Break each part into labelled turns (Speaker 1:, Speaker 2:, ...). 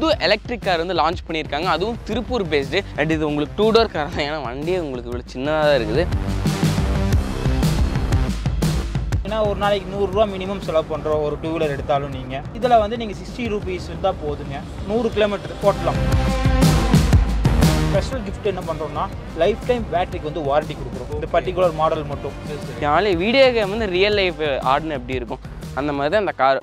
Speaker 1: புது electric car வந்து launch பண்ணியிருக்காங்க அதுவும் திருப்பூர் பேஸ்டு அண்ட் இது உங்களுக்கு டூ டோர் கார் தான் ஏன்னா வண்டியே உங்களுக்கு இவ்வளோ சின்னதாக தான் இருக்குது
Speaker 2: ஏன்னா ஒரு நாளைக்கு நூறுரூவா மினிமம் செலவு பண்ணுறோம் ஒரு டூ வீலர் எடுத்தாலும் நீங்கள் இதில் வந்து நீங்கள் சிக்ஸ்டி ருபீஸ் இருந்தால் போதுங்க நூறு கிலோமீட்டர் போட்டலாம் ஸ்பெஷல் கிஃப்ட் என்ன பண்ணுறோம்னா லைஃப் டைம் பேட்டரிக்கு வந்து வாரண்டி கொடுக்குறோம் இந்த பர்டிகுலர் மாடல் மட்டும்
Speaker 1: ஜாலி வீடியோ கேம் வந்து ரியல் லைஃப் ஆடுன்னு எப்படி இருக்கும் அந்த மாதிரி தான் அந்த car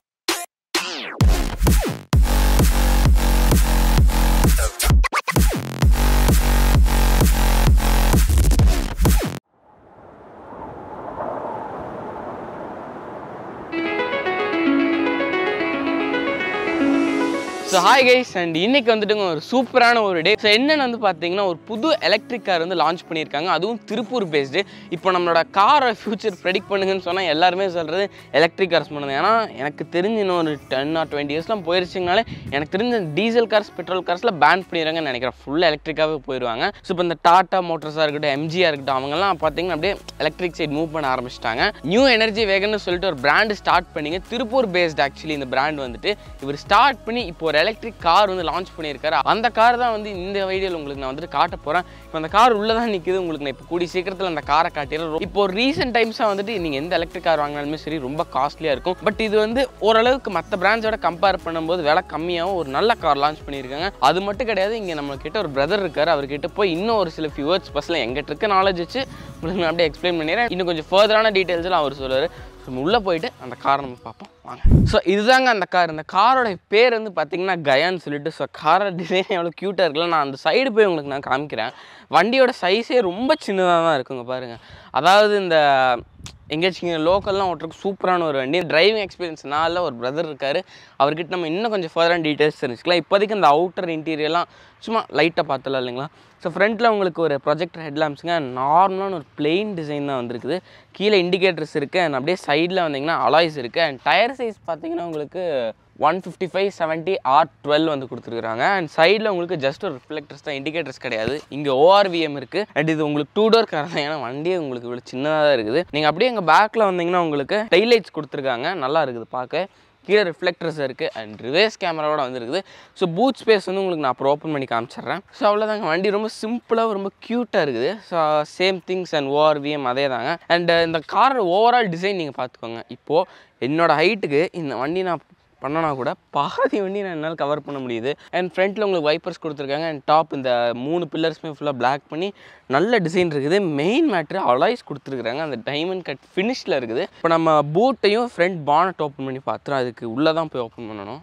Speaker 1: so hi guys and இன்னைக்கு வந்துட்டுங்க ஒரு சூப்பரான ஒரு டே ஸோ என்னென்னு வந்து பார்த்தீங்கன்னா ஒரு புது எலக்ட்ரிக் கார் வந்து லான்ச் பண்ணியிருக்காங்க அதுவும் திருப்பூர் பேஸ்டு இப்போ நம்மளோட காரை ஃபியூச்சர் ப்ரெடிக்ட் பண்ணுங்கன்னு சொன்னால் எல்லாருமே சொல்கிறது எலக்ட்ரிக் கார்ஸ் பண்ணுது ஏன்னா எனக்கு தெரிஞ்சு இன்னும் ஒரு டென் ஆர் டுவெண்ட்டி இயர்ஸ்லாம் போயிருச்சுனாலே எனக்கு தெரிஞ்ச டீசல் கார்ஸ் பெட்ரோல் கார்ஸில் பேன் பண்ணிடுறாங்கன்னு நினைக்கிறேன் ஃபுல்லாக எலக்ட்ரிக்காகவே போயிடுவாங்க ஸோ இப்போ இந்த டாட்டா மோட்டர்ஸாக இருக்கட்டும் எம்ஜியாக இருக்கட்டும் அவங்கெல்லாம் பார்த்தீங்கன்னா அப்படியே எலக்ட்ரிக் சைடு மூவ் பண்ண ஆரம்பிச்சிட்டாங்க நியூ எனர்ஜி வேகன்னு சொல்லிட்டு ஒரு பிராண்டு ஸ்டார்ட் பண்ணிங்க திருப்பூர் பேஸ்ட் ஆக்சுவலி இந்த பிராண்ட் வந்துட்டு இவர் ஸ்டார்ட் பண்ணி இப்போ ஒரு எலக்ட்ரிக் கார் வந்து லான்ச் பண்ணியிருக்காரு அந்த கார் தான் வந்து இந்த வீடியோவில் உங்களுக்கு நான் வந்துட்டு காட்ட போகிறேன் இப்போ அந்த கார் உள்ளே தான் நிற்குது உங்களுக்கு நான் இப்போ கூடி சீக்கிரத்தில் அந்த காரை காட்டிடுறேன் இப்போ ரீசெண்ட் டைம்ஸாக வந்துட்டு நீங்கள் எந்த எலக்ட்ரிக் கார் வாங்கினாலுமே சரி ரொம்ப காஸ்ட்லியாக இருக்கும் பட் இது வந்து ஓரளவுக்கு மற்ற பிராண்ட்ஸோட கம்பேர் பண்ணும்போது விலை கம்மியாகவும் ஒரு நல்ல கார் லான்ச் பண்ணியிருக்காங்க அது மட்டும் கிடையாது இங்கே நம்ம கிட்ட ஒரு பிரதர் இருக்கார் அவர்கிட்ட போய் இன்னும் ஒரு சில ஃபியூ வேர்ட்ஸ் பஸ்ஸில் எங்கிட்ட இருக்க நாலேஜ் வச்சு உங்களுக்கு நான் அப்படியே எக்ஸ்பிளைன் பண்ணிடுறேன் இன்னும் கொஞ்சம் ஃபர்தரான டீட்டெயில்ஸ்லாம் அவர் சொல்லுவார் ஸோ நம்ம உள்ளே போயிட்டு அந்த காரை நம்ம பார்ப்போம் வாங்க ஸோ இதுதாங்க அந்த கார் இந்த காரோட பேர் வந்து பார்த்தீங்கன்னா கயான்னு சொல்லிட்டு ஸோ காரோட டிசைன் எவ்வளோ க்யூட்டாக இருக்குல்ல நான் அந்த சைடு போய் உங்களுக்கு நான் காமிக்கிறேன் வண்டியோட சைஸே ரொம்ப சின்னதாக தான் இருக்குங்க பாருங்கள் அதாவது இந்த எங்கேயாச்சும் லோக்கல்லாம் ஓட்டுறதுக்கு சூப்பரான ஒரு வண்டி டிரைவிங் எக்ஸ்பீரியன்ஸ் நாளில் ஒரு பிரதர் இருக்கார் அவர்கிட்ட நம்ம இன்னும் கொஞ்சம் ஃபர்தரான டீட்டெயில்ஸ் தெரிஞ்சுக்கலாம் இப்போதைக்கு இந்த அவுட்டர் இன்டீரியர்லாம் சும்மா லைட்டாக பார்த்தலாம் இல்லைங்களா ஸோ ஃப்ரண்ட்டில் உங்களுக்கு ஒரு ப்ரொஜெக்டர் ஹெட்லாம்ஸுங்க நார்மலான ஒரு பிளெயின் டிசைன் தான் வந்திருக்குது கீழே இண்டிகேட்டர்ஸ் இருக்குது அண்ட் அப்படியே சைடில் வந்தீங்கன்னா அலாய்ஸ் இருக்குது அண்ட் டயர் சைஸ் பார்த்தீங்கன்னா உங்களுக்கு one fifty five seventy R twelve வந்து கொடுத்துருக்காங்க அண்ட் சைடில் உங்களுக்கு ஜஸ்ட் ஒரு ரிஃப்ளெக்டர்ஸ் தான் இண்டிகேட்டர்ஸ் கிடையாது இங்கே ஓஆர்விஎம் இருக்குது அண்ட் இது உங்களுக்கு டூ டோர் கார் தான் ஏன்னா வண்டியே உங்களுக்கு இவ்வளோ சின்னதாக தான் இருக்குது நீங்கள் அப்படியே எங்கள் பேக்கில் வந்தீங்கன்னா உங்களுக்கு லைட்ஸ் கொடுத்துருக்காங்க நல்லா இருக்குது பார்க்க கீழே ரிஃப்ளெக்டர்ஸ் இருக்குது அண்ட் ரிவர்ஸ் கேமராவோட வந்துருக்குது ஸோ பூத் ஸ்பேஸ் வந்து உங்களுக்கு நான் அப்புறம் ஓப்பன் பண்ணி காமிச்சிடுறேன் ஸோ அவ்வளோதாங்க வண்டி ரொம்ப சிம்பிளாக ரொம்ப க்யூட்டாக இருக்குது so same things and ORVM அதே தாங்க அண்ட் இந்த கார் ஓவரால் டிசைன் நீங்கள் பார்த்துக்கோங்க இப்போது என்னோட ஹைட்டுக்கு இந்த வண்டி நான் பண்ணனா கூட பாதி வண்டி நான் என்னால் கவர் பண்ண முடியுது அண்ட் ஃப்ரண்ட்டில் உங்களுக்கு வைப்பர்ஸ் கொடுத்துருக்காங்க அண்ட் டாப் இந்த மூணு பில்லர்ஸுமே ஃபுல்லாக பிளாக் பண்ணி நல்ல டிசைன் இருக்குது மெயின் மேட்ரு அலாய்ஸ் கொடுத்துருக்குறாங்க அந்த டைமண்ட் கட் ஃபினிஷில் இருக்குது இப்போ நம்ம பூட்டையும் ஃப்ரண்ட் பானட் ஓப்பன் பண்ணி பார்த்துறோம் அதுக்கு உள்ளே தான் போய் ஓப்பன் பண்ணணும்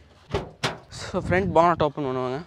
Speaker 1: ஸோ ஃப்ரண்ட் பானட் ஓப்பன் பண்ணுவாங்க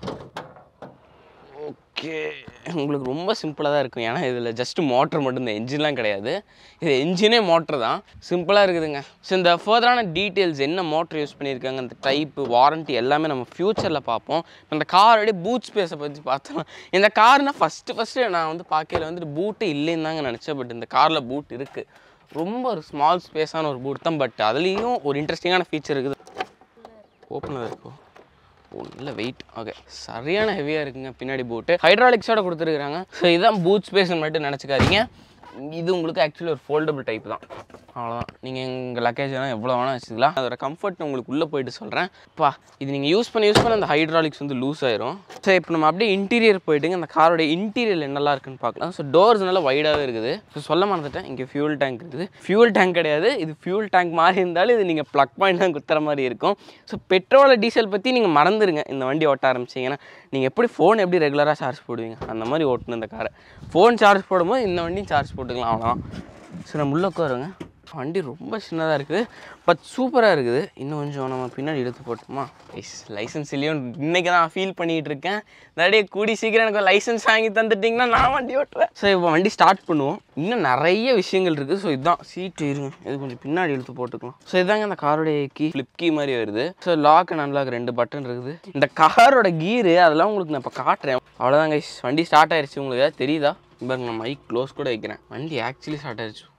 Speaker 1: ஓகே உங்களுக்கு ரொம்ப சிம்பிளாக தான் இருக்கும் ஏன்னா இதில் ஜஸ்ட் மோட்டர் மட்டும் இந்த என்ஜின்லாம் கிடையாது இது என்ஜினே மோட்டர் தான் சிம்பிளாக இருக்குதுங்க ஸோ இந்த ஃபர்தரான டீட்டெயில்ஸ் என்ன மோட்டர் யூஸ் பண்ணியிருக்காங்க அந்த டைப்பு வாரண்ட்டி எல்லாமே நம்ம ஃப்யூச்சரில் பார்ப்போம் இப்போ இந்த காரோடைய பூட் ஸ்பேஸை பற்றி பார்த்தோம் இந்த கார்னால் ஃபஸ்ட்டு ஃபஸ்ட்டு நான் வந்து பார்க்கையில வந்துட்டு பூட்டு இல்லைன்னு தாங்க நினச்சேன் பட் இந்த காரில் பூட் இருக்குது ரொம்ப ஒரு ஸ்மால் ஸ்பேஸான ஒரு பூட் தான் பட் அதுலேயும் ஒரு இன்ட்ரெஸ்டிங்கான ஃபீச்சர் இருக்குது ஓப்பனாக இருக்கும் ஓ நல்ல வெயிட் ஓகே சரியான ஹெவியாக இருக்குங்க பின்னாடி பூட்டு ஹைட்ராலிக்ஸோட கொடுத்துருக்குறாங்க ஸோ இதுதான் பூட் ஸ்பேஸ்னு மட்டும் நினச்சிக்காதீங்க இது உங்களுக்கு ஆக்சுவலி ஒரு ஃபோல்டபுள் டைப் தான் அவ்வளோதான் நீங்கள் எங்கள் லக்கேஜ் எல்லாம் எவ்வளோ வேணால் வச்சுக்கலாம் அதோட கம்ஃபர்ட் உங்களுக்கு உள்ளே போயிட்டு சொல்கிறேன் பா இது நீங்கள் யூஸ் பண்ணி யூஸ் பண்ண அந்த ஹைட்ராலிக்ஸ் வந்து லூஸ் ஆயிரும் ஸோ இப்போ நம்ம அப்படியே இன்டீரியர் போயிட்டுங்க அந்த காரோட இன்டீரியர் என்னெல்லாம் இருக்குன்னு பார்க்கலாம் ஸோ டோர்ஸ் நல்லா வைடாகவே இருக்குது ஸோ சொல்ல மறந்துட்டேன் இங்கே ஃபியூல் டேங்க் இருக்குது ஃபியூல் டேங்க் கிடையாது இது ஃபியூல் டேங்க் மாதிரி இருந்தாலும் இது நீங்கள் ப்ளக் பாயிண்ட் தான் குத்துற மாதிரி இருக்கும் ஸோ பெட்ரோல் டீசல் பற்றி நீங்கள் மறந்துடுங்க இந்த வண்டி ஓட்ட ஆரம்பிச்சிங்கன்னா நீங்கள் எப்படி ஃபோன் எப்படி ரெகுலராக சார்ஜ் போடுவீங்க அந்த மாதிரி ஓட்டணும் இந்த காரை ஃபோன் சார்ஜ் போடும்போது இந்த வண்டியும் சார்ஜ் போட்டுக்கலாம் அவ்வளோதான் ஸோ நம்ம உள்ளே உட்காருங்க வண்டி ரொம்ப சின்னதாக இருக்குது பட் சூப்பராக இருக்குது இன்னும் கொஞ்சம் நம்ம பின்னாடி எடுத்து போட்டோமா எஸ் லைசன்ஸ் இல்லையோ இன்றைக்கி தான் ஃபீல் பண்ணிகிட்டு இருக்கேன் நிறைய கூடி சீக்கிரம் எனக்கு லைசன்ஸ் வாங்கி தந்துட்டிங்கன்னா நான் வண்டி ஓட்டுறேன் ஸோ இப்போ வண்டி ஸ்டார்ட் பண்ணுவோம் இன்னும் நிறைய விஷயங்கள் இருக்குது ஸோ இதுதான் சீட்டு இருங்க இது கொஞ்சம் பின்னாடி எடுத்து போட்டுக்கலாம் ஸோ இதாங்க அந்த காரோடைய கீ ஃப்ளிப் கீ மாதிரி வருது ஸோ லாக் அண்ட் அன்லாக் ரெண்டு பட்டன் இருக்குது இந்த காரோட கீரு அதெல்லாம் உங்களுக்கு நான் இப்போ காட்டுறேன் அவ்வளோதாங்க வண்டி ஸ்டார்ட் ஆயிடுச்சு உங்களுக்கு ஏதாவது தெரியுதா பாருங்க நான் மைக் க்ளோஸ் கூட வைக்கிறேன் வண்டி ஆக்சுவலி ஸ்டார்ட் ஆயிடுச்சு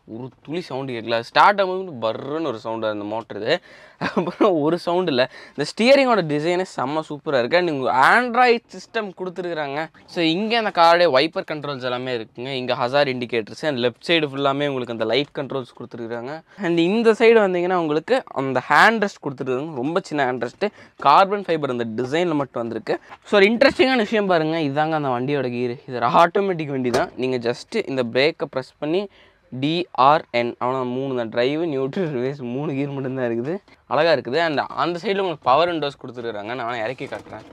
Speaker 1: ஒரு துளி சவுண்டு கேட்கல ஸ்டார்ட் ஆகும்போது பர்ன்னு ஒரு சவுண்டு அந்த மோட்டர் இது அப்புறம் ஒரு சவுண்டு இல்லை இந்த ஸ்டியரிங்கோட டிசைனே செம்ம சூப்பராக இருக்கு அண்ட் இங்கே ஆண்ட்ராய்ட் சிஸ்டம் கொடுத்துருக்குறாங்க ஸோ இங்கே அந்த காரோடைய வைப்பர் கண்ட்ரோல்ஸ் எல்லாமே இருக்குங்க இங்கே hazard indicators and left side ஃபுல்லாமே உங்களுக்கு அந்த லைட் கண்ட்ரோல்ஸ் கொடுத்துருக்காங்க அண்ட் இந்த சைடு வந்தீங்கன்னா உங்களுக்கு அந்த ஹேண்ட் ரெஸ்ட் கொடுத்துருக்காங்க ரொம்ப சின்ன ஹேண்ட் ரெஸ்ட்டு கார்பன் ஃபைபர் அந்த டிசைனில் மட்டும் வந்திருக்கு ஸோ ஒரு இன்ட்ரெஸ்டிங்கான விஷயம் பாருங்கள் இதாங்க அந்த வண்டியோட கீர் இது ஆட்டோமேட்டிக் வண்டி தான் நீங்கள் ஜஸ்ட்டு இந்த பிரேக்கை ப்ரெஸ் பண்ணி டிஆர்என் அவ்வளோ மூணு தான் டிரைவு நியூட்ரல் ரிவேஸ் மூணு கீர் மட்டும்தான் இருக்குது அழகாக இருக்குது அண்ட் அந்த சைடில் உங்களுக்கு பவர் விண்டோஸ் கொடுத்துருக்குறாங்க நான் இறக்கி காட்டுறேன்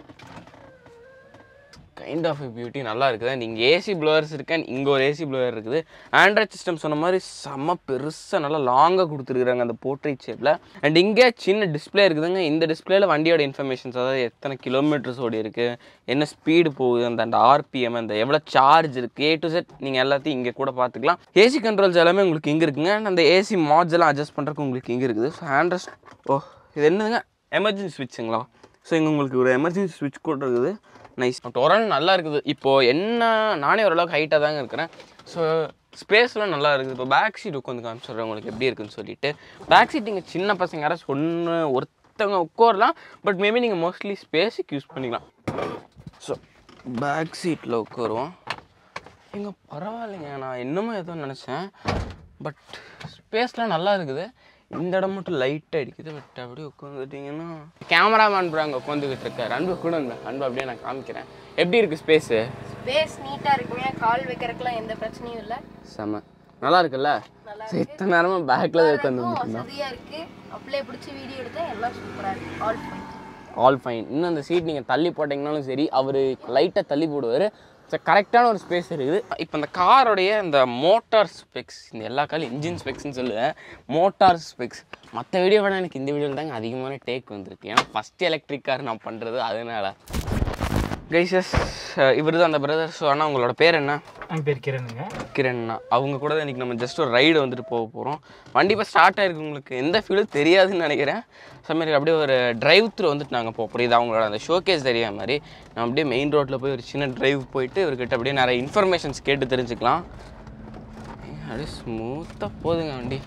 Speaker 1: கைண்ட் ஆஃப் பியூட்டி நல்லா இருக்குது நீங்கள் ஏசி ப்ளோவர்ஸ் இருக்கு and இங்கே ஒரு ஏசி ப்ளோவர் இருக்குது ஆண்ட்ராய்ட் சிஸ்டம் சொன்ன மாதிரி செம்ம பெருசாக நல்லா லாங்காக கொடுத்துருக்குறாங்க அந்த போர்ட்ரேட் ஷேப்பில் அண்ட் இங்கே சின்ன டிஸ்ப்ளே இருக்குதுங்க இந்த டிஸ்பிளேல வண்டியோட இன்ஃபர்மேஷன்ஸ் அதாவது எத்தனை கிலோமீட்டர்ஸ் ஓடி இருக்குது என்ன ஸ்பீடு போகுது அந்த அந்த ஆர்பிஎம் அந்த எவ்வளோ சார்ஜ் இருக்குது ஏ டு செட் நீங்கள் எல்லாத்தையும் இங்கே கூட பார்த்துக்கலாம் ஏசி கண்ட்ரோல்ஸ் எல்லாமே உங்களுக்கு இங்கே இருக்குங்க and அந்த ஏசி மாட்ஸ் எல்லாம் அட்ஜஸ்ட் பண்ணுறதுக்கு உங்களுக்கு இங்கே இருக்குது ஸோ ஹேண்ட்ரஸ் ஓ இது என்னதுங்க எமர்ஜென்சி ஸ்விட்சுங்களா ஸோ இங்கே உங்களுக்கு ஒரு எமர்ஜென்சி ஸ்விட்ச் கூட இருக்குது நைஸ் ஓரளவு நல்லா இருக்குது இப்போது என்ன நானே ஓரளவுக்கு ஹைட்டாக தாங்க இருக்கிறேன் ஸோ ஸ்பேஸ்லாம் நல்லா இருக்குது இப்போ பேக் சீட் உட்காந்து காமிச்சிடுறேன் உங்களுக்கு எப்படி இருக்குன்னு சொல்லிட்டு பேக் சீட் நீங்கள் சின்ன பசங்க யாராச்சும் ஒன்று ஒருத்தவங்க உட்காரலாம் பட் மேபி நீங்கள் மோஸ்ட்லி ஸ்பேஸுக்கு யூஸ் பண்ணிக்கலாம் ஸோ பேக் சீட்டில் உட்காருவோம் எங்க பரவாயில்லைங்க நான் இன்னமும் ஏதோ நினச்சேன் பட் ஸ்பேஸ்லாம் நல்லா இருக்குது இந்த இடம் மட்டும் லைட்டாக அடிக்குது பட் அப்படியே உட்காந்துட்டிங்கன்னா கேமராமேன் ப்ரோ அங்கே உட்காந்துக்கிட்டு இருக்காரு அன்பு கூட இந்த அன்பு அப்படியே நான் காமிக்கிறேன் எப்படி இருக்குது ஸ்பேஸு
Speaker 3: ஸ்பேஸ் நீட்டாக இருக்குங்க கால் வைக்கிறதுக்குலாம் எந்த பிரச்சனையும் இல்லை
Speaker 1: செம்ம நல்லா இருக்குல்ல
Speaker 3: நல்லா
Speaker 1: ஸோ இத்தனை நேரமாக பேக்கில் உட்காந்து
Speaker 3: வசதியாக இருக்குது அப்படியே பிடிச்சி வீடியோ எடுத்தா எல்லாம் சூப்பராக இருக்கு ஆல் ஃபைன்
Speaker 1: ஆல் ஃபைன் இன்னும் அந்த சீட் நீங்கள் தள்ளி போட்டிங்கனாலும் சரி அவர் லைட்டாக தள்ளி போடுவார் ஸோ கரெக்டான ஒரு ஸ்பேஸ் இருக்குது இப்போ இந்த காரோடைய இந்த மோட்டார் ஸ்பெக்ஸ் இந்த எல்லா காலும் இன்ஜின் ஸ்பெக்ஸ்னு சொல்லுவேன் மோட்டார் ஸ்பெக்ஸ் மற்ற வீடியோ விட எனக்கு இந்த வீடியோவில் தாங்க அதிகமான டேக் வந்திருக்கு ஏன்னா ஃபஸ்ட் எலக்ட்ரிக் கார் நான் பண்ணுறது அதனால கைசஸ் இவர் தான் அந்த பிரதர் ஸோ ஆனால் உங்களோட பேர் என்ன
Speaker 2: என் பேர் கிரணுங்க
Speaker 1: கிரண்னா அவங்க கூட தான் இன்றைக்கி நம்ம ஜஸ்ட் ஒரு ரைடு வந்துட்டு போக போகிறோம் வண்டி இப்போ ஸ்டார்ட் ஆயிருக்கு உங்களுக்கு எந்த ஃபீலும் தெரியாதுன்னு நினைக்கிறேன் ஸோ மாதிரி அப்படியே ஒரு டிரைவ் த்ரூ வந்துட்டு நாங்கள் போக போகிறோம் இது அவங்களோட அந்த ஷோகேஸ் தெரியாத மாதிரி நம்ம அப்படியே மெயின் ரோட்டில் போய் ஒரு சின்ன டிரைவ் போயிட்டு இவர்கிட்ட அப்படியே நிறைய இன்ஃபர்மேஷன்ஸ் கேட்டு தெரிஞ்சுக்கலாம் அப்படியே ஸ்மூத்தாக போகுதுங்க வண்டி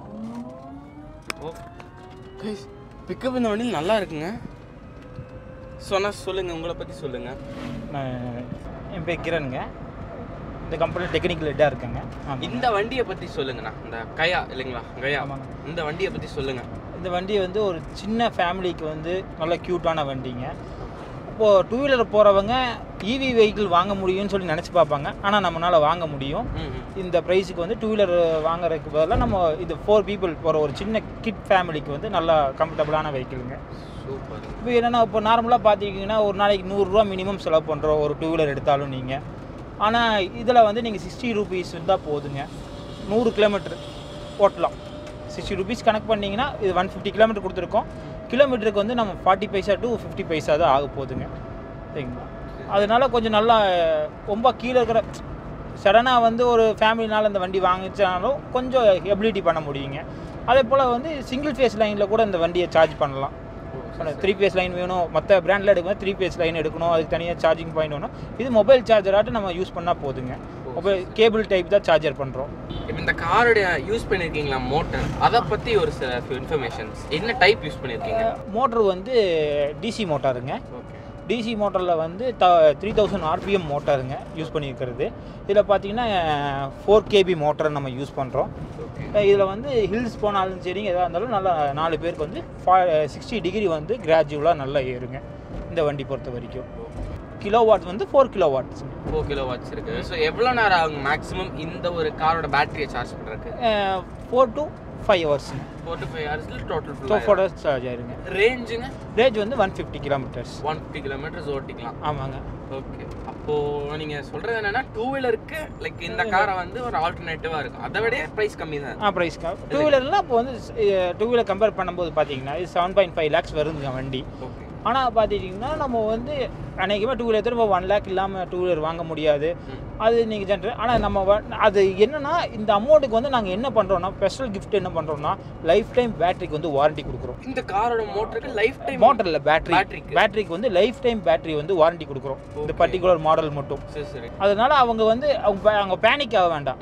Speaker 1: ஓ பிக்கப் இந்த வண்டியில் நல்லா இருக்குங்க சொன்னால் சொல்லுங்கள் உங்களை பற்றி சொல்லுங்கள்
Speaker 2: நான் என் பேர் கிரணுங்க இந்த கம்பெனியில் டெக்னிக்கல் ஹெட்டாக இருக்கேங்க ஆமாம்
Speaker 1: இந்த வண்டியை பற்றி சொல்லுங்கண்ணா இந்த கயா இல்லைங்களா கயா
Speaker 2: ஆமாங்க.
Speaker 1: இந்த வண்டியை பற்றி சொல்லுங்க
Speaker 2: இந்த வண்டி வந்து ஒரு சின்ன ஃபேமிலிக்கு வந்து நல்ல க்யூட்டான வண்டிங்க இப்போது டூ வீலர் போகிறவங்க இவி வெஹிக்கிள் வாங்க முடியும்னு சொல்லி நினச்சி பார்ப்பாங்க ஆனால் நம்மளால் வாங்க முடியும் இந்த ப்ரைஸுக்கு வந்து டூ வீலர் வாங்குறதுக்கு பதிலாக நம்ம இது ஃபோர் பீப்புள் போகிற ஒரு சின்ன கிட் ஃபேமிலிக்கு வந்து நல்லா கம்ஃபர்டபுளான வெஹிக்கிளுங்க
Speaker 1: சூப்பர்
Speaker 2: இப்போ என்னென்னா இப்போ நார்மலாக பார்த்துக்கிட்டிங்கன்னா ஒரு நாளைக்கு நூறுரூவா மினிமம் செலவு பண்ணுறோம் ஒரு டூ வீலர் எடுத்தாலும் நீங்கள் ஆனால் இதில் வந்து நீங்கள் சிக்ஸ்டி ருபீஸ் இருந்தால் போதுங்க நூறு கிலோமீட்டர் ஓட்டலாம் சிக்ஸ்டி ருபீஸ் கணக்கு பண்ணிங்கன்னா இது ஒன் ஃபிஃப்டி கிலோமீட்டர் கொடுத்துருக்கோம் கிலோமீட்டருக்கு வந்து நம்ம forty paisa to fifty paisa தான் ஆக போகுதுங்க சரிங்களா அதனால கொஞ்சம் நல்லா ரொம்ப கீழே இருக்கிற சடனாக வந்து ஒரு ஃபேமிலினால இந்த வண்டி வாங்கிச்சாலும் கொஞ்சம் எபிலிட்டி பண்ண முடியுங்க அதே போல் வந்து சிங்கிள் ஃபேஸ் லைனில் கூட இந்த வண்டியை சார்ஜ் பண்ணலாம் த்ரீ பேஸ் லைன் வேணும் மற்ற பிராண்டில் எடுக்கும்போது த்ரீ பேஸ் லைன் எடுக்கணும் அதுக்கு தனியாக சார்ஜிங் பாயிண்ட் வேணும் இது மொபைல் சார்ஜராட்டு நம்ம யூஸ் பண்ணால் போதுங்க மொபைல் கேபிள் டைப் தான் சார்ஜர் பண்ணுறோம்
Speaker 1: இப்போ இந்த காரோடைய யூஸ் பண்ணியிருக்கீங்களா மோட்டர் அதை பற்றி ஒரு சில இன்ஃபர்மேஷன்ஸ் என்ன டைப் யூஸ் பண்ணியிருக்கீங்க
Speaker 2: மோட்ரு வந்து டிசி மோட்டாருங்க
Speaker 1: ஓகே
Speaker 2: டிசி மோட்டரில் வந்து த த்ரீ தௌசண்ட் ஆர்பிஎம் மோட்டாருங்க யூஸ் பண்ணியிருக்கிறது இதில் பார்த்தீங்கன்னா ஃபோர் கேபி மோட்டரை நம்ம யூஸ் பண்ணுறோம்
Speaker 1: ஓகே
Speaker 2: இதில் வந்து ஹில்ஸ் போனாலும் சரிங்க எதாக இருந்தாலும் நல்லா நாலு பேருக்கு வந்து ஃபா சிக்ஸ்டி டிகிரி வந்து கிராஜுவலாக நல்லா ஏறுங்க இந்த வண்டி பொறுத்த வரைக்கும் கிலோ வாட்ஸ் வந்து four kilowatts
Speaker 1: four kilowatts இருக்கு ஸோ எவ்வளோ நேரம் ஆகும் மேக்ஸிமம் இந்த ஒரு காரோட பேட்டரியை சார்ஜ் பண்ணுறதுக்கு
Speaker 2: ஃபோர் டு ஃபைவ் ஹவர்ஸுங்க
Speaker 1: ஃபோர் டு ஃபைவ் ஹவர்ஸில் டோட்டல்
Speaker 2: டூ
Speaker 1: ஃபுல்லாக
Speaker 2: ஃபோர் ஹவர்ஸ் சார்ஜ் ஆயிருங்க
Speaker 1: ரேஞ்சுங்க
Speaker 2: ரேஞ்ச் வந்து one fifty kilometres
Speaker 1: one fifty kilometres ஓட்டிக்கலாம்
Speaker 2: ஆமாங்க
Speaker 1: ஓகே அப்போ நீங்க சொல்றது என்னன்னா டூ வீலருக்கு லைக் இந்த காரை வந்து ஒரு ஆல்டர்னேட்டிவா இருக்கும் அதை விட பிரைஸ் கம்மி தான்
Speaker 2: ஆ ப்ரைஸ் டூ வீலர்லாம் இப்போ வந்து டூ வீலர் கம்பேர் பண்ணும்போது பார்த்தீங்கன்னா இது செவன் பாயிண்ட் ஃபைவ் லேக்ஸ் வருதுங்க வண்டி
Speaker 1: ஓகே
Speaker 2: ஆனால் பார்த்துட்டிங்கன்னா நம்ம வந்து அநேகமாக டூ வீலர் திரும்ப ஒன் லேக் இல்லாமல் டூ வீலர் வாங்க முடியாது அது நீங்கள் ஜென்ரல் ஆனால் நம்ம வ- அது என்னன்னா இந்த அமௌண்ட்டுக்கு வந்து நாங்கள் என்ன பண்ணுறோம்னா ஸ்பெஷல் gift என்ன பண்ணுறோம்னா லைஃப் டைம் பேட்டரிக்கு வந்து வாரண்டி கொடுக்குறோம்
Speaker 1: இந்த காரோட மோட்டருக்கு லைஃப் டைம்
Speaker 2: மோட்டரில் பேட்டரி
Speaker 1: பேட்டரிக்கு
Speaker 2: பேட்டரிக்கு வந்து லைஃப் டைம் பேட்டரி வந்து வாரண்டி கொடுக்குறோம் இந்த
Speaker 1: Okay.
Speaker 2: பர்டிகுலர் மாடல் மட்டும்
Speaker 1: சரி சரி
Speaker 2: அதனால அவங்க வந்து அவங்க ப- அவங்க பேனிக் ஆக வேண்டாம்
Speaker 1: ம்.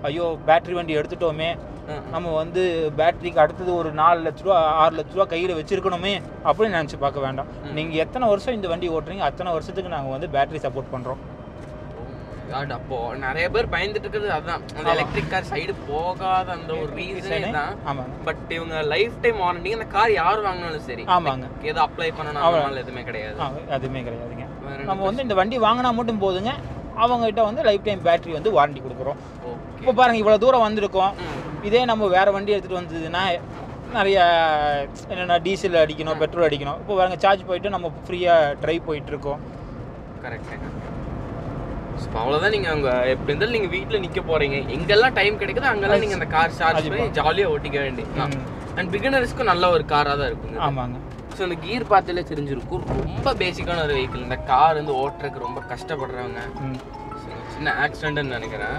Speaker 2: ஐயோ பேட்டரி வண்டி எடுத்துட்டோமே
Speaker 1: ம்.
Speaker 2: நம்ம வந்து பேட்டரிக்கு அடுத்தது ஒரு நாலு லட்ச ரூபா ஆறு லட்ச ரூபா கையில் வச்சிருக்கணுமே அப்படின்னு நினச்சி பார்க்க வேண்டாம் நீங்கள் எத்தனை வருஷம் இந்த வண்டி ஓட்டுறீங்க அத்தனை வருஷத்துக்கு நாங்கள் வந்து பேட்டரி சப்போர்ட் பண்ணுறோம்
Speaker 1: God, அப்போ நிறைய பேர் பயந்துட்டு இருக்கிறது அதான் அந்த
Speaker 2: ஆமா.
Speaker 1: எலக்ட்ரிக் கார் சைடு போகாத அந்த ஒரு ரீசனே தான்
Speaker 2: ஆமாங்க
Speaker 1: பட் இவங்க லைஃப் டைம் வாரண்டிங் அந்த கார் யார் வாங்கினாலும் சரி
Speaker 2: ஆமாங்க
Speaker 1: ஏதோ அப்ளை பண்ணணும்
Speaker 2: ஆமா.
Speaker 1: அதனால எதுவுமே கிடையாது
Speaker 2: ஆ அதுவுமே கிடையாதுங்க
Speaker 1: வேற என்ன
Speaker 2: நம்ம வந்து இந்த வண்டி வாங்கினா மட்டும் போதுங்க அவங்ககிட்ட வந்து லைஃப் டைம் பேட்டரி வந்து வாரண்டி கொடுக்குறோம்
Speaker 1: ஓகே
Speaker 2: இப்போ பாருங்க இவ்வளோ தூரம் வந்திருக்கோம் இதே நம்ம வேற வண்டி எடுத்துகிட்டு வந்ததுன்னா நிறைய என்னென்ன டீசல் அடிக்கணும் பெட்ரோல் அடிக்கணும் இப்போ பாருங்க சார்ஜ் போயிட்டு நம்ம ஃப்ரீயாக ட்ரைவ் போயிட்டு இருக்கோம்
Speaker 1: கரெக்ட் இப்போ அவ்வளோதான் நீங்கள் அங்கே எப்படி இருந்தாலும் நீங்கள் வீட்டில் நிற்க போகிறீங்க எங்கெல்லாம் டைம் கிடைக்குதோ அங்கெல்லாம் நீங்கள் அந்த கார் சார்ஜ் பண்ணி ஜாலியாக ஓட்டிக்க வேண்டியது அண்ட் பிகினர்ஸ்க்கும் நல்ல ஒரு காராக தான் இருக்குங்க
Speaker 2: ஆமாங்க
Speaker 1: ஸோ இந்த கீர் பார்த்தாலே தெரிஞ்சிருக்கும் ரொம்ப பேசிக்கான ஒரு வெஹிக்கிள் இந்த கார் வந்து ஓட்டுறதுக்கு ரொம்ப கஷ்டப்படுறவங்க
Speaker 2: ம்
Speaker 1: So, சின்ன ஆக்சிடென்ட்னு நினைக்கிறேன்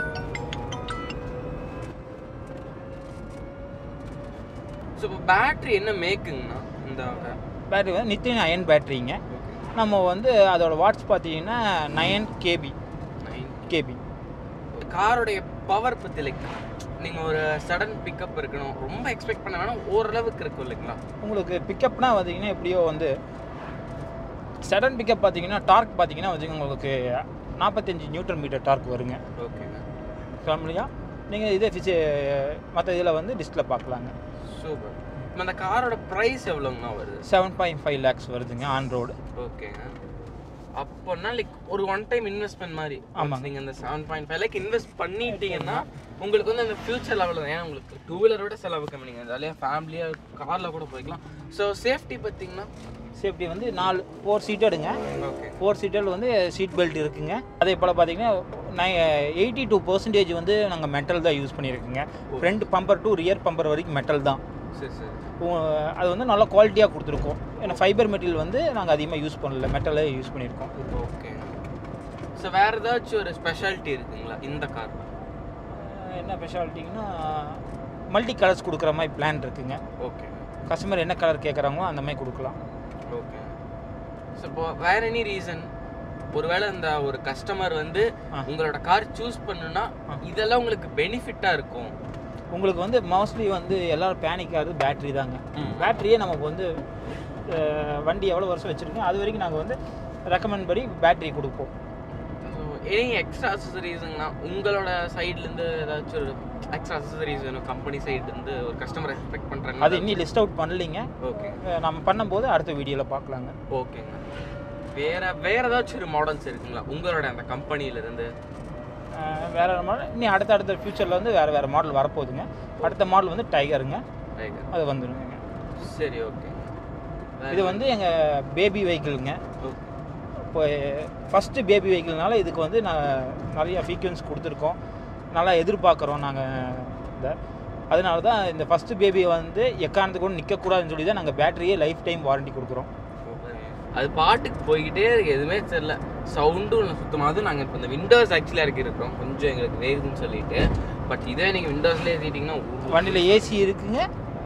Speaker 1: ஸோ இப்போ பேட்ரி என்ன மேக்குங்கண்ணா இந்த
Speaker 2: பேட்டரி வந்து நித்தின் அயன் பேட்டரிங்க நம்ம வந்து அதோட வாட்ஸ் பார்த்தீங்கன்னா நயன் கேபி கேபி
Speaker 1: காரோடைய பவர் பற்றி லைக் நீங்கள் ஒரு சடன் பிக்கப் இருக்கணும் ரொம்ப எக்ஸ்பெக்ட் பண்ண வேணாம் ஓரளவுக்கு இருக்கும் இல்லைங்களா
Speaker 2: உங்களுக்கு பிக்கப்னா பார்த்தீங்கன்னா எப்படியோ வந்து சடன் பிக்கப் பார்த்தீங்கன்னா டார்க் பார்த்தீங்கன்னா வச்சுக்கோங்க உங்களுக்கு நாற்பத்தஞ்சு நியூட்டன் மீட்டர் டார்க் வருங்க
Speaker 1: ஓகேங்க
Speaker 2: ஃபேமிலியா நீங்கள் இதே ஃபிச்சு மற்ற இதில் வந்து டிஸ்பிளே பார்க்கலாங்க
Speaker 1: சூப்பர் இப்போ அந்த காரோட ப்ரைஸ் எவ்வளோங்கண்ணா வருது
Speaker 2: செவன் பாயிண்ட் ஃபைவ் லேக்ஸ் வருதுங்க ஆன் ரோடு
Speaker 1: ஓகேங்க அப்போனா லைக் ஒரு ஒன் டைம் இன்வெஸ்ட்மெண்ட் மாதிரி
Speaker 2: ஆமாங்க.
Speaker 1: நீங்கள் இந்த seven point five lakh invest பண்ணிட்டீங்கன்னா உங்களுக்கு வந்து அந்த ஃபியூச்சர் லெவலில் ஏன்னா உங்களுக்கு டூ வீலரோட செலவு கம்மி நீங்கள் ஜாலியாக ஃபேமிலியாக காரில் கூட போய்க்கலாம் ஸோ சேஃப்டி பார்த்தீங்கன்னா
Speaker 2: சேஃப்டி வந்து நாலு ஃபோர் சீட்டடுங்க
Speaker 1: ஓகே
Speaker 2: ஃபோர் சீட்டர் வந்து சீட் பெல்ட் இருக்குங்க அதே போல் பார்த்தீங்கன்னா நை எயிட்டி டூ பர்சன்டேஜ் வந்து நாங்கள் மெட்டல் தான் யூஸ் பண்ணியிருக்குங்க front bumper to rear bumper வரைக்கும் மெட்டல் தான்
Speaker 1: சரி சரி
Speaker 2: உ- அது வந்து நல்ல குவாலிட்டியாக கொடுத்துருக்கோம் ஏன்னா ஃபைபர் மெட்டீரியல் வந்து நாங்கள் அதிகமாக யூஸ் பண்ணல மெட்டலே யூஸ் பண்ணியிருக்கோம்
Speaker 1: ஓகே ஸோ வேறு ஏதாச்சும் ஒரு ஸ்பெஷாலிட்டி இருக்குங்களா இந்த கார்
Speaker 2: அஹ் என்ன ஸ்பெஷாலிட்டிங்கன்னா மல்டி கலர்ஸ் கொடுக்குற மாதிரி பிளான் இருக்குங்க
Speaker 1: ஓகே
Speaker 2: கஸ்டமர் என்ன கலர் கேட்குறாங்களோ அந்த மாதிரி கொடுக்கலாம்
Speaker 1: ஓகே ஸோ இப்போ வேற எனி ரீசன் ஒருவேளை இந்த ஒரு கஸ்டமர் வந்து
Speaker 2: ஆ.
Speaker 1: உங்களோட கார் சூஸ் பண்ணுனா
Speaker 2: ஆ.
Speaker 1: இதெல்லாம் உங்களுக்கு பெனிஃபிட்டாக இருக்கும்
Speaker 2: உங்களுக்கு வந்து மோஸ்ட்லி வந்து எல்லாரும் பேனிக் ஆகுது பேட்ரி தாங்க
Speaker 1: ம்.
Speaker 2: பேட்டரியே நமக்கு வந்து அஹ், வண்டி எவ்வளோ வருஷம் வச்சுருக்கோம் அது வரைக்கும் நாங்கள் வந்து ரெக்கமெண்ட் படி பேட்டரி கொடுப்போம்
Speaker 1: ஸோ எனி எக்ஸ்ட்ரா அசசரிஸுங்கண்ணா உங்களோட சைட்லேருந்து ஏதாச்சும் ஒரு எக்ஸ்ட்ரா அசசரிஸ் வேணும் கம்பெனி சைட்லேருந்து ஒரு கஸ்டமர் எக்ஸ்பெக்ட் பண்ணுறாங்க
Speaker 2: அது இன்னும் லிஸ்ட் அவுட் பண்ணலைங்க
Speaker 1: ஓகே
Speaker 2: அஹ், நம்ம பண்ணும்போது அடுத்த வீடியோவில் பார்க்கலாங்க
Speaker 1: ஓகேங்க வேற வேற ஏதாச்சும் ஒரு மாடல்ஸ் இருக்குங்களா உங்களோட அந்த கம்பெனியிலேருந்து
Speaker 2: அஹ், வேற மாடல் இனி அடுத்த அடுத்த ஃபியூச்சரில் வந்து வேறு வேறு மாடல் வரப்போகுதுங்க அடுத்த மாடல் வந்து டைகருங்க அது வந்துடுங்க
Speaker 1: சரி ஓகே
Speaker 2: இது வந்து எங்கள் பேபி வெஹிக்கிளுங்க இப்போ ஃபஸ்ட்டு பேபி வெஹிக்கிள்னால இதுக்கு வந்து நான் நிறைய ஃபீக்வன்ஸ் கொடுத்துருக்கோம் நல்லா எதிர்பார்க்குறோம் நாங்கள் இதை அதனால தான் இந்த ஃபஸ்ட்டு பேபி வந்து எக்காரணத்துக்கு கூட நிற்கக்கூடாதுன்னு சொல்லி தான் நாங்கள் பேட்டரியே லைஃப் டைம் வாரண்டி கொடுக்குறோம்
Speaker 1: அது பாட்டுக்கு போய்கிட்டே இருக்கு எதுவுமே தெரியல சவுண்டும் இல்லை சுத்தமாக அதுவும் நாங்கள் இப்போ இந்த விண்டோஸ் ஆக்சுவலாக இறக்கிருக்கோம் கொஞ்சம் எங்களுக்கு வேகுதுன்னு சொல்லிட்டு பட் இதே நீங்கள் விண்டோஸ்லேயே ஏற்றிட்டிங்கன்னா
Speaker 2: வண்டியில் ஏசி இருக்குங்க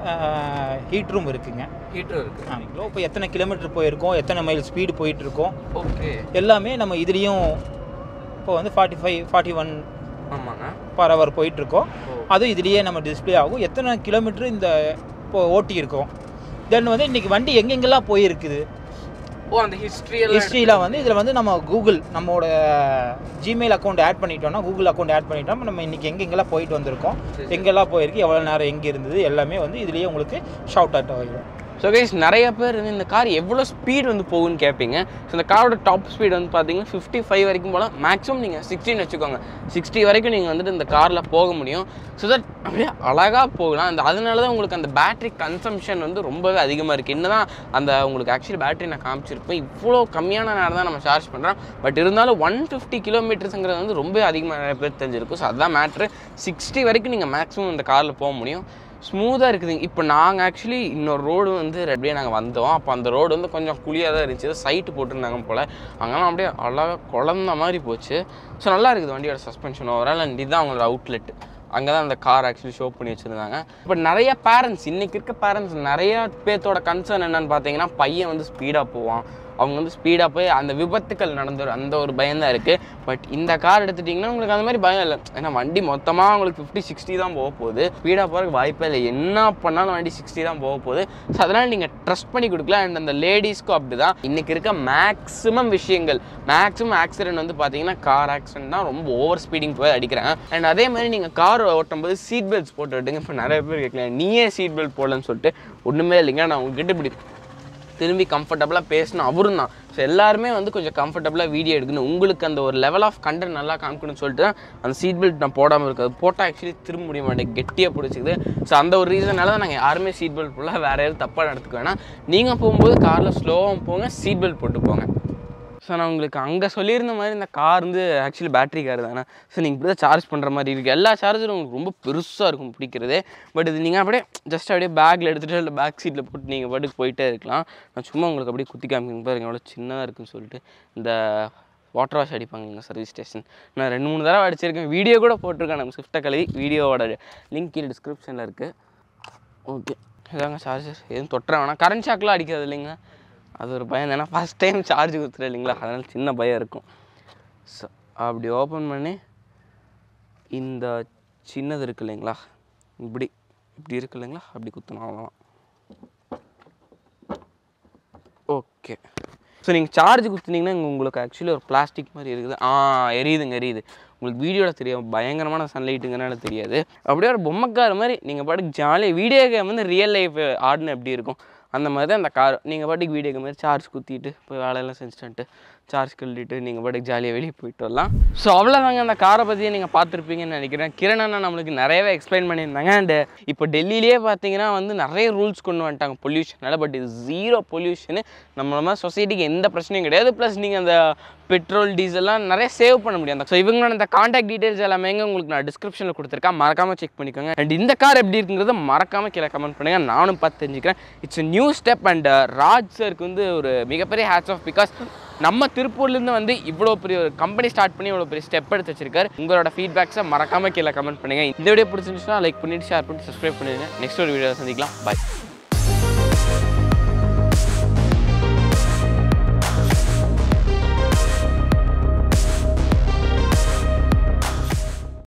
Speaker 2: ஹீட் ரூம் இருக்குங்க
Speaker 1: ஹீட்டரும் இருக்குது
Speaker 2: ஆமாங்களோ இப்போ எத்தனை கிலோமீட்டர் போயிருக்கோம் எத்தனை மைல் ஸ்பீடு போயிட்டு இருக்கோம்
Speaker 1: ஓகே
Speaker 2: எல்லாமே நம்ம இதுலேயும் இப்போ வந்து ஃபார்ட்டி ஃபைவ் ஃபார்ட்டி ஒன்
Speaker 1: ஆமாங்க
Speaker 2: பர் ஹவர் போயிட்டுருக்கோம்
Speaker 1: ஓ
Speaker 2: அதுவும் இதுலேயே நம்ம டிஸ்ப்ளே ஆகும் எத்தனை கிலோமீட்டர் இந்த இப்போ ஓட்டி இருக்கோம் தென் வந்து இன்றைக்கி வண்டி எங்கெங்கெல்லாம் போயிருக்குது
Speaker 1: ஓ அந்த ஹிஸ்ட்ரி எல்லாம்
Speaker 2: ஹிஸ்ட்ரியில் வந்து இதில் வந்து நம்ம கூகுள் நம்மளோட ஜிமெயில் அக்கௌண்ட் ஆட் பண்ணிட்டோம்னா கூகுள் அக்கௌண்ட் ஆட் பண்ணிட்டோம் நம்ம இன்றைக்கி எங்கெங்கெல்லாம் போயிட்டு வந்திருக்கோம்
Speaker 1: சரி.
Speaker 2: எங்கெல்லாம் போயிருக்கு எவ்வளோ நேரம் எங்கே இருந்தது எல்லாமே வந்து இதுலேயே உங்களுக்கு ஷவுட் அவுட் ஆகிடும்
Speaker 1: ஸோ கைஸ் நிறைய பேர் வந்து இந்த கார் எவ்வளோ ஸ்பீட் வந்து போகுன்னு கேட்பீங்க ஸோ இந்த காரோட டாப் ஸ்பீட் வந்து பார்த்தீங்கன்னா ஃபிஃப்டி ஃபைவ் வரைக்கும் போகலாம் மேக்ஸிமம் நீங்கள் சிக்ஸ்டின்னு வச்சுக்கோங்க சிக்ஸ்டி வரைக்கும் நீங்கள் வந்துட்டு இந்த காரில் போக முடியும் ஸோ தட் அப்படியே அழகாக போகலாம் அந்த அதனால தான் உங்களுக்கு அந்த பேட்டரி கன்சம்ஷன் வந்து ரொம்பவே அதிகமாக இருக்குது என்ன தான் அந்த உங்களுக்கு ஆக்சுவலி பேட்டரி நான் காமிச்சிருப்பேன் இவ்வளோ கம்மியான நேரம் தான் நம்ம சார்ஜ் பண்ணுறோம் பட் இருந்தாலும் ஒன் ஃபிஃப்டி கிலோமீட்டர்ஸுங்கிறது வந்து ரொம்ப அதிகமாக நிறைய பேர் தெரிஞ்சிருக்கும் ஸோ அதுதான் மேட்ரு சிக்ஸ்டி வரைக்கும் நீங்கள் மேக்ஸிமம் இந்த காரில் போக முடியும் ஸ்மூத்தாக இருக்குதுங்க இப்போ நாங்கள் ஆக்சுவலி இன்னொரு ரோடு வந்து அப்படியே நாங்கள் வந்தோம் அப்போ அந்த ரோடு வந்து கொஞ்சம் குழியாக தான் இருந்துச்சு சைட்டு போட்டிருந்தாங்க போல் அங்கெல்லாம் அப்படியே அழகாக குழந்த மாதிரி போச்சு ஸோ நல்லா இருக்குது வண்டியோட சஸ்பென்ஷன் ஓவரால் அண்ட் இதுதான் அவங்களோட அவுட்லெட் அங்கே தான் அந்த கார் ஆக்சுவலி ஷோ பண்ணி வச்சுருந்தாங்க இப்போ நிறைய பேரண்ட்ஸ் இன்றைக்கி இருக்க பேரண்ட்ஸ் நிறைய பேர்த்தோட கன்சர்ன் என்னன்னு பார்த்தீங்கன்னா பையன் வந்து ஸ்பீடாக போவான் அவங்க வந்து ஸ்பீடாக போய் அந்த விபத்துக்கள் நடந்துரும் அந்த ஒரு பயம் தான் இருக்குது பட் இந்த கார் எடுத்துட்டிங்கன்னா உங்களுக்கு அந்த மாதிரி பயம் இல்லை ஏன்னா வண்டி மொத்தமாக உங்களுக்கு ஃபிஃப்டி சிக்ஸ்டி தான் போக போகுது ஸ்பீடாக போகிறதுக்கு வாய்ப்பே இல்லை என்ன பண்ணாலும் வண்டி சிக்ஸ்டி தான் போக போகுது ஸோ அதனால் நீங்கள் ட்ரஸ்ட் பண்ணி கொடுக்கலாம் அண்ட் அந்த லேடிஸ்க்கும் அப்படி தான் இன்றைக்கி இருக்க மேக்ஸிமம் விஷயங்கள் மேக்ஸிமம் ஆக்சிடென்ட் வந்து பார்த்தீங்கன்னா கார் ஆக்சிடென்ட் தான் ரொம்ப ஓவர் ஸ்பீடிங் போய் அடிக்கிறேன் அண்ட் அதே மாதிரி நீங்கள் கார் ஓட்டும் போது சீட் பெல்ட்ஸ் போட்டு விட்டுங்க இப்போ நிறைய பேர் கேட்கலாம் நீயே சீட் பெல்ட் போடலன்னு சொல்லிட்டு ஒன்றுமே இல்லைங்க நான் உங்ககிட்ட இப்படி திரும்பி கம்ஃபர்டபுளாக பேசின அவரும் தான் ஸோ எல்லாருமே வந்து கொஞ்சம் கம்ஃபர்டபுளாக வீடியோ எடுக்கணும் உங்களுக்கு அந்த ஒரு லெவல் ஆஃப் கண்டென்ட் நல்லா காமிக்கணும்னு சொல்லிட்டு தான் அந்த சீட் பெல்ட் நான் போடாமல் இருக்காது போட்டால் ஆக்சுவலி திரும்ப முடிய மாட்டேன் கெட்டியாக பிடிச்சிக்குது ஸோ அந்த ஒரு ரீசனால தான் நாங்கள் யாருமே சீட் பெல்ட் ஃபுல்லாக வேறு யாரும் தப்பாக நடத்துக்க வேணாம் நீங்கள் போகும்போது காரில் ஸ்லோவாக போங்க சீட் பெல்ட் போட்டு போங்க ஸோ நான் உங்களுக்கு அங்கே சொல்லியிருந்த மாதிரி இந்த கார் வந்து ஆக்சுவலி பேட்டரி கார் தானே ஸோ நீங்கள் இப்படி தான் சார்ஜ் பண்ணுற மாதிரி இருக்குது எல்லா சார்ஜரும் உங்களுக்கு ரொம்ப பெருசாக இருக்கும் பிடிக்கிறது பட் இது நீங்கள் அப்படியே ஜஸ்ட் அப்படியே பேக்கில் எடுத்துகிட்டு இல்லை பேக் சீட்டில் போட்டு நீங்கள் பாட்டுக்கு போயிட்டே இருக்கலாம் நான் சும்மா உங்களுக்கு அப்படியே குத்தி காமிக்க பாருங்க எவ்வளோ சின்னதாக இருக்குன்னு சொல்லிட்டு இந்த வாட்டர் வாஷ் அடிப்பாங்க எங்கள் சர்வீஸ் ஸ்டேஷன் நான் ரெண்டு மூணு தடவை அடிச்சிருக்கேன் வீடியோ கூட போட்டிருக்கேன் நம்ம ஸ்விஃப்ட்டை கழுவி வீடியோவோட லிங்க் கீழே டிஸ்கிரிப்ஷனில் இருக்குது ஓகே இதாங்க சார்ஜர் எதுவும் தொட்டுற வேணாம் கரண்ட் ஷாக்லாம் அடிக்காது இல்லைங்க அது ஒரு பயம் ஏன்னா ஃபஸ்ட் டைம் சார்ஜ் குத்துறேன் இல்லைங்களா அதனால் சின்ன பயம் இருக்கும் ஸோ அப்படி ஓப்பன் பண்ணி இந்த சின்னது இருக்கு இல்லைங்களா இப்படி இப்படி இருக்கு இல்லைங்களா அப்படி குத்தணும் அவ்வளோதான் ஓகே ஸோ நீங்கள் சார்ஜ் குத்துனீங்கன்னா இங்க உங்களுக்கு ஆக்சுவலி ஒரு பிளாஸ்டிக் மாதிரி இருக்குது ஆ எரியுதுங்க எரியுது உங்களுக்கு வீடியோவில் தெரியும் பயங்கரமான சன்லைட்டுங்கனால தெரியாது அப்படியே ஒரு பொம்மைக்கார் மாதிரி நீங்கள் பாட்டுக்கு ஜாலியாக வீடியோ கேம் வந்து ரியல் லைஃப் ஆடுன்னு எப்படி இருக்கும் அந்த மாதிரி தான் அந்த கார் நீங்கள் பாட்டுக்கு வீடியோ கேம் மாதிரி சார்ஜ் குத்திட்டு போய் வேலையெல்லாம் செஞ்சுட்டு சார்ஜ் கழட்டிட்டு நீங்கள் பாட்டுக்கு ஜாலியாக வெளியே போயிட்டு வரலாம் ஸோ அவ்வளோதாங்க அந்த காரை பற்றியே நீங்கள் பார்த்துருப்பீங்கன்னு நினைக்கிறேன் கிரண் அண்ணா நம்மளுக்கு நிறையவே எக்ஸ்பிளைன் பண்ணியிருந்தாங்க அண்டு இப்போ டெல்லியிலே பார்த்தீங்கன்னா வந்து நிறைய ரூல்ஸ் கொண்டு வந்துட்டாங்க பொல்யூஷனால பட் இது ஜீரோ பொல்யூஷனு நம்ம மாதிரி சொசைட்டிக்கு எந்த பிரச்சனையும் கிடையாது ப்ளஸ் நீங்கள் அந்த பெட்ரோல் டீசல்லாம் நிறைய சேவ் பண்ண முடியும் அந்த ஸோ இவங்களோட இந்த காண்டாக்ட் டீடைல்ஸ் எல்லாமே உங்களுக்கு நான் டிஸ்கிரிப்ஷனில் கொடுத்துருக்கேன் மறக்காமல் செக் பண்ணிக்கோங்க அண்ட் இந்த கார் எப்படி இருக்குங்கிறத மறக்காமல் கீழே கமெண்ட் பண்ணுங்கள் நானும் பார்த்து தெரிஞ்சுக்கிறேன் it's new step and Raj சருக்கு வந்து ஒரு மிகப்பெரிய ஹேட்ஸ் ஆஃப் பிகாஸ் நம்ம திருப்பூர்லேருந்து வந்து இவ்வளோ பெரிய ஒரு கம்பெனி ஸ்டார்ட் பண்ணி இவ்வளோ பெரிய ஸ்டெப் எடுத்து வச்சிருக்காரு உங்களோட ஃபீட்பேக்ஸை மறக்காமல் கீழே கமெண்ட் பண்ணுங்கள் இந்த வீடியோ பிடிச்சிருந்துச்சுன்னா லைக் பண்ணிட்டு ஷேர் பண்ணிட்டு சப்ஸ்கிரைப் பண்ணிடுங்க நெக்ஸ்ட் ஒரு வீடியோ சந்திக்கலாம் பாய்